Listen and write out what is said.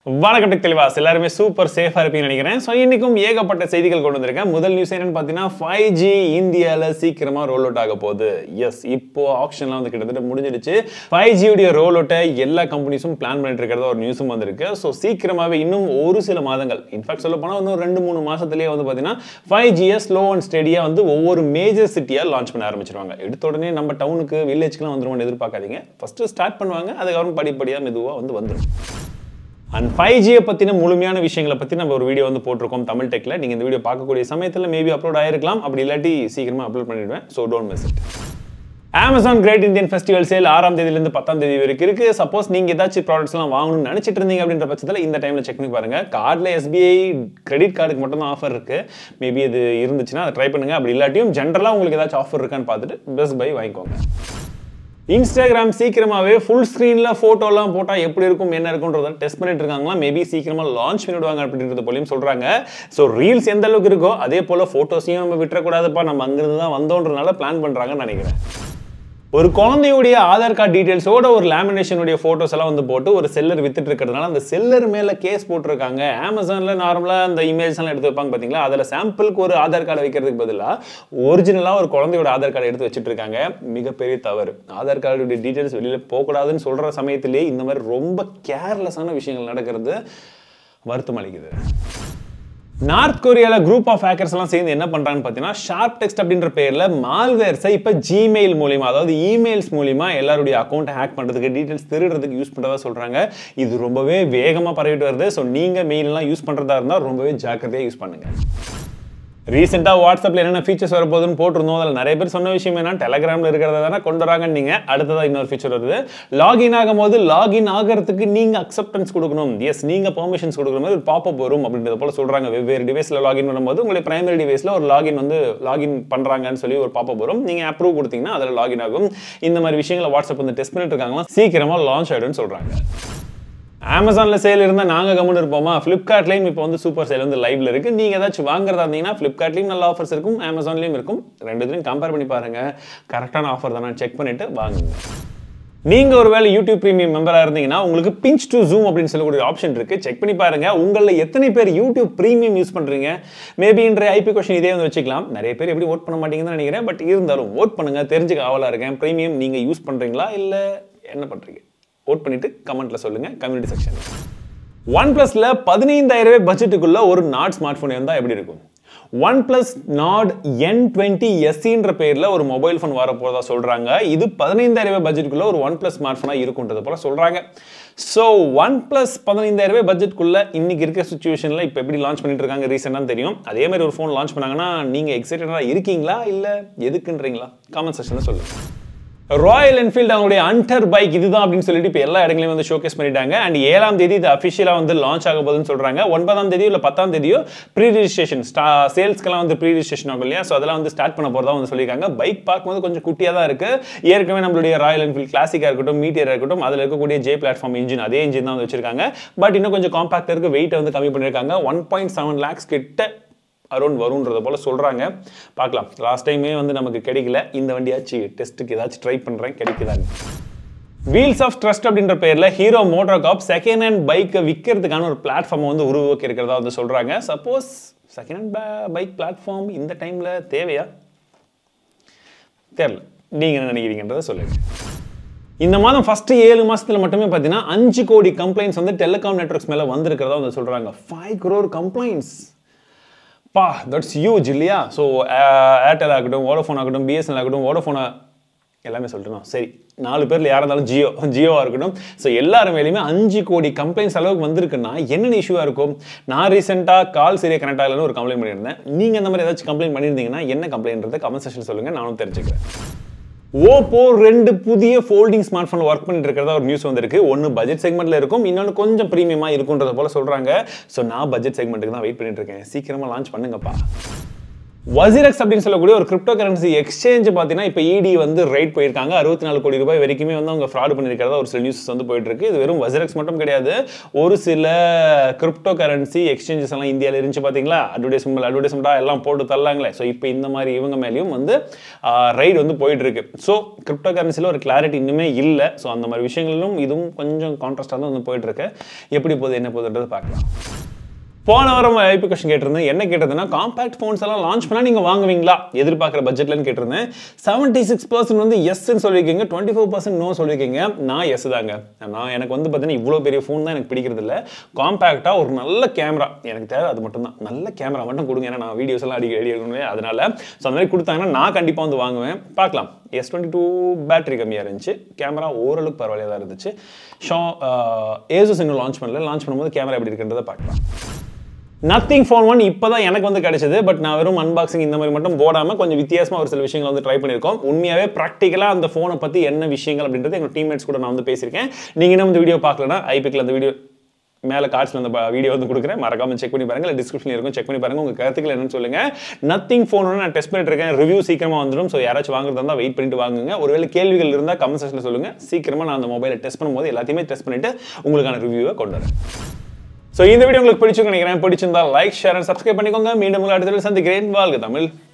வணக்கம் டெக் தெளிவாஸ் எல்லாருமே சூப்பர் சேஃபாக இருப்பீங்கன்னு நினைக்கிறேன் ஸோ இன்னைக்கும் ஏகப்பட்ட செய்திகள் கொண்டு வந்திருக்கேன் முதல் நியூஸ் என்னன்னு பார்த்தீங்கன்னா ஃபைவ் ஜி இந்தியாவில் சீக்கிரமாக ரோல் அவுட் ஆக போகுது எஸ் இப்போ ஆப்ஷன்லாம் வந்து கிட்டத்தட்ட முடிஞ்சிடுச்சு ஃபைவ் ஜியுடைய ரோல் அவுட்டை எல்லா கம்பெனிஸும் பிளான் பண்ணிட்டு இருக்கிறதா ஒரு நியூஸும் வந்திருக்கு ஸோ சீக்கிரமாகவே இன்னும் ஒரு சில மாதங்கள் இன்ஃபேக்ட் சொல்ல போனால் இன்னும் ரெண்டு மூணு மாசத்துலயே வந்து பார்த்தீங்கன்னா ஃபைவ் ஜியை ஸ்லோ அண்ட் ஸ்டெடியாக வந்து ஒவ்வொரு மேஜர் சிட்டியாக லான்ச் பண்ண ஆரம்பிச்சிருவாங்க எடுத்த உடனே நம்ம டவுனுக்கு வில்லேஜ்க்குலாம் வந்துருவோம்னு எதிர்பார்க்காதீங்க ஃபஸ்ட்டு ஸ்டார்ட் பண்ணுவாங்க அதுக்கப்புறம் படிப்படியாக மெதுவாக வந்து வந்துடும் அண்ட் ஃபைவ் ஜியை பற்றின முழுமையான விஷயங்களை பற்றி நம்ம ஒரு வீடியோ வந்து போட்டிருக்கோம் தமிழ் டெக்கில் நீங்கள் இந்த வீடியோ பார்க்கக்கூடிய சமயத்தில் மேபி அப்லோட் ஆயிருக்கலாம் அப்படி இல்லாட்டி சீக்கிரமாக அப்லோட் பண்ணிடுவேன் so don't miss it Amazon great Indian festival sale ஆறாம் தேதியிலேருந்து பத்தாம் தேதி வரைக்கும் இருக்கு சப்போஸ் நீங்கள் ஏதாச்சும் ப்ராடக்ட்ஸ்லாம் வாங்கணும்னு நினச்சிட்டு இருந்தீங்க அப்படின்ற பட்சத்தில் இந்த டைமில் செக் பண்ணி பாருங்க கார்டில் எஸ்பிஐ கிரெடிட் கார்டுக்கு மட்டும் தான் ஆஃபர் இருக்கு மேபி இது இருந்துச்சுன்னா அதை ட்ரை பண்ணுங்க அப்படி இல்லாட்டியும் ஜென்ரலாக உங்களுக்கு ஏதாச்சும் ஆஃபர் இருக்கான்னு பார்த்துட்டு பெஸ்ட் பை வாங்கிக்கோங்க இன்ஸ்டாகிராம் சீக்கிரமாகவே ஃபுல் ஸ்க்ரீனில் ஃபோட்டோலாம் போட்டால் எப்படி இருக்கும் என்ன இருக்குன்றத டெஸ்ட் பண்ணிட்டு இருக்காங்களா மேபி சீக்கிரமாக லான்ச் பண்ணிவிடுவாங்க அப்படின்றது போலையும் சொல்கிறாங்க ஸோ ரீல்ஸ் எந்த அளவுக்கு இருக்கோ அதே போல் ஃபோட்டோஸையும் நம்ம விட்டுறக்கூடாதுப்பா நம்ம அங்கிருந்து தான் வந்தோன்றனால பிளான் பண்ணுறாங்கன்னு நினைக்கிறேன் ஒரு குழந்தையுடைய ஆதார் கார்டு டீடைல்ஸோட ஒரு லேமினேஷனுடைய ஃபோட்டோஸ் எல்லாம் வந்து போட்டு ஒரு செல்லர் வித்துட்டு இருக்கிறதுனால அந்த செல்லர் மேலே கேஸ் போட்டிருக்காங்க அமேசானில் நார்மலாக அந்த இமேஜ் எல்லாம் எடுத்து வைப்பாங்க பார்த்தீங்களா அதில் சாம்பிளுக்கு ஒரு ஆதார் கார்டு வைக்கிறதுக்கு பதிலாக ஒரிஜினலாக ஒரு குழந்தையோட ஆதார் கார்டு எடுத்து வச்சுட்டு இருக்காங்க மிகப்பெரிய தவறு ஆதார் கார்டுடைய டீடைல்ஸ் வெளியில் போகக்கூடாதுன்னு சொல்கிற சமயத்திலேயே இந்த மாதிரி ரொம்ப கேர்லெஸ்ஸான விஷயங்கள் நடக்கிறது வருத்தம் அளிக்குது நார்த் கொரியாவில் குரூப் ஆஃப் ஹேக்கர்ஸ் எல்லாம் சேர்ந்து என்ன பண்றாங்கன்னு பார்த்தீங்கன்னா ஷார்ப் டெக்ஸ்ட் அப்படின்ற பேரில் மால்வேர்ஸை இப்போ ஜிமெயில் மூலியமா அதாவது இமெயில்ஸ் மூலியமா எல்லாருடைய அக்கௌண்ட்டை ஹேக் பண்ணுறதுக்கு டீட்டெயில்ஸ் திருடுறதுக்கு யூஸ் பண்ணுறதா சொல்கிறாங்க இது ரொம்பவே வேகமாக பரவிட்டு வருது ஸோ நீங்கள் மெயிலெலாம் யூஸ் பண்ணுறதா இருந்தால் ரொம்பவே ஜாக்கிரதையாக யூஸ் பண்ணுங்க ரீசெண்டாக வாட்ஸ்அப்பில் என்னென்ன ஃபீச்சர்ஸ் வரப்போகுதுன்னு போட்டிருந்தோம் அதில் நிறைய பேர் சொன்ன விஷயம் என்ன டெலகிராமில் இருக்கிறத தானே கொண்டு வராங்கன்னு நீங்கள் அடுத்ததாக இன்னொரு ஃபீச்சர் வருது லாகின் ஆகும்போது லாகின் ஆகிறதுக்கு நீங்கள் அக்செப்டன்ஸ் கொடுக்கணும் எஸ் நீங்கள் பெர்மிஷன்ஸ் கொடுக்கணும் ஒரு பாப்பப் வரும் அப்படின்றத போல சொல்கிறாங்க வெவ்வேறு டிவைஸில் லாகின் பண்ணும்போது உங்களுடைய பிரைமரி டிவைஸில் ஒரு லாகின் வந்து லாகின் பண்ணுறாங்கன்னு சொல்லி ஒரு பாப்பப் வரும் நீங்கள் அப்ரூவ் கொடுத்தீங்கன்னா அதில் லாகின் ஆகும் இந்த மாதிரி விஷயங்களை வாட்ஸ்அப் வந்து டெஸ்ட் பண்ணிட்டு இருக்காங்களா சீக்கிரமாக லான்ச் ஆகிடும்னு சொல்கிறாங்க அமேசானில் சேல் இருந்தால் நாங்கள் கம்முன்னு இருப்போமா ஃப்ளிப்கார்ட்லேயும் இப்போ வந்து சூப்பர் சேல் வந்து லைவ்ல இருக்கு நீங்கள் ஏதாச்சும் வாங்குறதா இருந்தீங்கன்னா ஃப்ளிப்கார்ட்லேயும் நல்ல ஆஃபர்ஸ் இருக்கும் அமேசான்லேயும் இருக்கும் ரெண்டுத்தையும் கம்பேர் பண்ணி பாருங்க கரெக்டான ஆஃபர் தானே செக் பண்ணிட்டு வாங்குங்க நீங்கள் ஒரு வேளை யூடியூப் ப்ரீமியம் மெம்பராக இருந்தீங்கன்னா உங்களுக்கு பிஞ்ச் டு ஜூம் அப்படின்னு சொல்லக்கூடிய ஆப்ஷன் இருக்குது செக் பண்ணி பாருங்க உங்களில் எத்தனை பேர் யூடியூப் ப்ரீமியம் யூஸ் பண்ணுறீங்க மேபி இன்றைய ஐபி கொஷின் இதே வந்து வச்சுக்கலாம் நிறைய பேர் எப்படி ஓட் பண்ண மாட்டீங்கன்னு நினைக்கிறேன் பட் இருந்தாலும் ஓட் பண்ணுங்க தெரிஞ்சுக்க ஆவலாக இருக்கேன் ப்ரீமியம் நீங்கள் யூஸ் பண்ணுறீங்களா இல்லை என்ன பண்ணுறீங்க ஓட் பண்ணிட்டு கமெண்ட்ல சொல்லுங்க கம்யூனிட்டி செக்ஷன் ஒன் பிளஸ்ல பதினைந்தாயிரம் ரூபாய் பட்ஜெட்டுக்குள்ள ஒரு நாட் ஸ்மார்ட் ஃபோன் இருந்தால் எப்படி இருக்கும் one plus Nord N twenty எஸ்சின்ற பேரில் ஒரு மொபைல் ஃபோன் வர போகிறதா சொல்கிறாங்க இது பதினைந்தாயிரம் ரூபாய் பட்ஜெட்டுக்குள்ள ஒரு ஒன் பிளஸ் ஸ்மார்ட் ஃபோனாக இருக்குன்றது போல சொல்கிறாங்க ஸோ ஒன் பிளஸ் பதினைந்தாயிரம் ரூபாய் பட்ஜெட்குள்ள இன்னைக்கு இருக்க சுச்சுவேஷனில் இப்போ எப்படி லான்ச் பண்ணிட்டு இருக்காங்க ரீசெண்டாக தெரியும் அதே மாதிரி ஒரு ஃபோன் லான்ச் பண்ணாங்கன்னா நீங்கள் எக்ஸைட்டடாக இருக்கீங்களா இல்லை எதுக்குன்றீங்களா காமெண்ட் செக்ஷனில் சொல்லுங்கள் ராயல் என்ஃபீல்டு அவங்களுடைய அண்டர் பைக் இதுதான் அப்படின்னு சொல்லிட்டு இப்போ எல்லா இடங்களையும் வந்து ஷோகேஸ் பண்ணிட்டாங்க அண்ட் ஏழாம் தேதி இது அஃபிஷியலாக வந்து லான்ச் ஆக போகுதுன்னு சொல்கிறாங்க ஒன்பதாம் தேதியோ இல்லை பத்தாம் தேதியோ ப்ரீ ரிஜிஸ்ட்ரேஷன் ஸ்டா சேல்ஸ்க்கெல்லாம் வந்து ப்ரீ ரிஜிஸ்ட்ரேஷன் ஆகும் இல்லையா ஸோ அதெல்லாம் வந்து ஸ்டார்ட் பண்ண போகிறதா வந்து சொல்லியிருக்காங்க பைக் பார்க்கும்போது கொஞ்சம் குட்டியாக தான் இருக்குது ஏற்கனவே நம்மளுடைய ராயல் என்ஃபீல்ட் கிளாசிக்காக இருக்கட்டும் மீட்டியர் இருக்கட்டும் அதில் இருக்கக்கூடிய ஜே பிளாட்ஃபார்ம் இன்ஜின் அதே இன்ஜின் தான் வந்து வச்சிருக்காங்க பட் இன்னும் கொஞ்சம் காம்பாக்ட் இருக்குது வெயிட்டை வந்து கம்மி பண்ணியிருக்காங்க ஒன் பாயிண்ட் செவன் லேக்ஸ் கிட்ட அரௌண்ட் வரும்ன்றத போல் சொல்கிறாங்க பார்க்கலாம் லாஸ்ட் டைமே வந்து நமக்கு கிடைக்கல இந்த வண்டியாச்சு டெஸ்ட்டுக்கு ஏதாச்சும் ட்ரை பண்ணுறேன் கிடைக்குதாங்க வீல்ஸ் ஆஃப் ட்ரஸ்ட் அப்படின்ற பேரில் Hero MotoCorp second hand பைக்கை விற்கிறதுக்கான ஒரு பிளாட்ஃபார்மை வந்து உருவாக்கி இருக்கிறதா வந்து சொல்கிறாங்க suppose second hand bike platform இந்த டைமில் தேவையா தெரில நீங்கள் என்ன நினைக்கிறீங்கன்றதை சொல்லுங்கள் இந்த மாதம் ஃபஸ்ட்டு ஏழு மாதத்தில் மட்டுமே பார்த்தீங்கன்னா அஞ்சு கோடி கம்ப்ளைண்ட்ஸ் வந்து டெலிகாம் நெட்ஒர்க்ஸ் மேலே வந்திருக்கிறதா வந்து சொல்கிறாங்க ஃபைவ் crore கம்ப்ளைண்ட்ஸ் பா தட்ஸ் ஹியூஜ் இல்லையா ஸோ ஏர்டெல் ஆகட்டும் வோடஃபோன் ஆகட்டும் பிஎஸ்என்எல் ஆகட்டும் வோடஃபோனை எல்லாமே சொல்லிட்டோம் சரி நாலு பேரில் யாராக இருந்தாலும் ஜியோ ஜியோவாக இருக்கட்டும் ஸோ எல்லார் மேலேயுமே அஞ்சு கோடி கம்ப்ளைண்ட்ஸ் அளவுக்கு வந்திருக்குன்னா என்னென்ன இஷ்யூவாக இருக்கும் நான் ரீசெண்டாக கால் சரியாக கனெக்ட் ஆகலன்னு ஒரு கம்ப்ளைண்ட் பண்ணியிருந்தேன் நீங்கள் அந்த மாதிரி ஏதாச்சும் கம்ப்ளைண்ட் பண்ணியிருந்தீங்கன்னா என்ன கம்ப்ளைண்ட்ன்றதை கமெண்ட் செக்ஷன் சொல்லுங்கள் நானும் தெரிஞ்சுக்கிறேன் ஓப்போ ரெண்டு புதிய ஃபோல்டிங் ஸ்மார்ட் ஃபோன் ஒர்க் பண்ணிட்டு இருக்கிறதா ஒரு நியூஸ் வந்திருக்கு ஒன்று பட்ஜெட் செக்மெண்ட்ல இருக்கும் இன்னொன்று கொஞ்சம் ப்ரீமியமாக இருக்குன்றத போல சொல்கிறாங்க ஸோ நான் பட்ஜெட் செக்மெண்ட்டுக்கு தான் வெயிட் பண்ணிட்டு இருக்கேன் சீக்கிரமாக லான்ச் பண்ணுங்கப்பா வசிரக்ஸ் அப்படின்னு சொல்லக்கூடிய ஒரு கிரிப்டோ கரன்சி எக்ஸ்சேஞ்ச் பார்த்தீங்கன்னா இப்போ இடி வந்து ரைட் போயிருக்காங்க அறுபத்தி நாலு கோடி ரூபாய் வரைக்குமே வந்து அவங்க ஃப்ராட் பண்ணியிருக்கிறதா ஒரு சில நியூஸ் வந்து போயிட்டு இருக்கு இது வெறும் வசிரக்ஸ் மட்டும் கிடையாது ஒரு சில கிரிப்டோ கரன்சி எக்ஸ்சேஞ்சஸ் எல்லாம் இந்தியாவில் இருந்துச்சு பார்த்தீங்களா அட்வர்டைஸ்மெண்ட் அட்வர்டைஸ்மெண்ட்டாக எல்லாம் போட்டு தள்ளாங்களே ஸோ இப்போ இந்த மாதிரி இவங்க மேலேயும் வந்து ரைடு வந்து போயிட்டு இருக்கு ஸோ கிரிப்டோ கரன்சியில் ஒரு கிளாரிட்டி இன்னுமே இல்லை ஸோ அந்த மாதிரி விஷயங்களிலும் இதுவும் கொஞ்சம் கான்ட்ராஸ்டாக தான் வந்து போயிட்டு இருக்கு எப்படி போகுது என்ன போகுதுன்றது பார்க்கலாம் போன வாரம் ஐபி கொஸ்டின் கேட்டிருந்தேன் என்ன கேட்டதுன்னா காம்பாக்ட் ஃபோன்ஸ் எல்லாம் லான்ச் பண்ணால் நீங்கள் வாங்குவீங்களா எதிர்பார்க்குற பட்ஜெட்லன்னு கேட்டிருந்தேன் செவன்ட்டி சிக்ஸ் பர்சன்ட் வந்து எஸ்ன்னு சொல்லியிருக்கீங்க டுவெண்ட்டி ஃபோர் பர்சன்ட் நோ சொல்லியிருக்கீங்க நான் எஸ் தாங்க நான் எனக்கு வந்து பார்த்தீங்கன்னா இவ்வளோ பெரிய ஃபோன் தான் எனக்கு பிடிக்கிறது இல்லை காம்பேக்டாக ஒரு நல்ல கேமரா எனக்கு தேவை அது மட்டும் தான் நல்ல கேமரா மட்டும் கொடுங்க ஏன்னா நான் வீடியோஸ் எல்லாம் அடிக்க ரெடி எடுக்கணும் அதனால ஸோ அந்த மாதிரி கொடுத்தாங்கன்னா நான் கண்டிப்பாக வந்து வாங்குவேன் பார்க்கலாம் எஸ் டுவெண்ட்டி டூ பேட்டரி கம்மியாக இருந்துச்சு கேமரா ஓரளவுக்கு பரவாயில்லையாக தான் இருந்துச்சு ஷோ ஏசஸ் இன்னும் லான்ச் பண்ணல லான்ச் பண்ணும்போது கேமரா எப்படி இருக்குன்றதை பார்க்கலாம் நத்திங் ஃபோன் ஒன் இப்போ தான் எனக்கு வந்து கிடைச்சது பட் நான் வெறும் அன்பாக்சிங் இந்த மாதிரி மட்டும் போடாமல் கொஞ்சம் வித்தியாசமாக ஒரு சில விஷயங்கள் வந்து ட்ரை பண்ணியிருக்கோம் உண்மையாகவே ப்ராக்டிக்கலாக அந்த ஃபோனை பற்றி என்ன விஷயங்கள் அப்படின்றது எங்கள் டீம்மேட்ஸ் கூட நான் வந்து பேசியிருக்கேன் நீங்கள் என்ன இந்த வீடியோ பார்க்கலன்னா ஐபிக்கில் அந்த வீடியோ மேலே கார்ட்ஸில் அந்த வீடியோ வந்து கொடுக்குறேன் மறக்காம செக் பண்ணி பாருங்க இல்லை டிஸ்கிரிப்ஷனில் இருக்கும் செக் பண்ணி பாருங்க உங்கள் கருத்துக்கள் என்னன்னு சொல்லுங்க நத்திங் ஃபோன் நான் டெஸ்ட் பண்ணிட்டு இருக்கேன் ரிவ்யூ சீக்கிரமாக வந்துடும் ஸோ யாராச்சும் வாங்குறதா இருந்தால் வெயிட் பண்ணிட்டு வாங்குங்க ஒருவேளை கேள்விகள் இருந்தால் கமெண்ட் செக்ஷனில் சொல்லுங்க சீக்கிரமாக நான் அந்த மொபைலை டெஸ்ட் பண்ணும்போது எல்லாத்தையுமே டெஸ்ட் பண்ணிட்டு உங்களுக்கான ரிவ்யூவை கொண்டு வரேன் ஸோ இந்த வீடியோ உங்களுக்கு பிடிச்சுன்னு நினைக்கிறேன் பிடிச்சிருந்தா லைக் ஷேர் அண்ட் சப்ஸ்கிரைப் பண்ணிக்கோங்க மீண்டும் உங்களை அடுத்த சந்திக்கிறேன் வாழ்க தமிழ்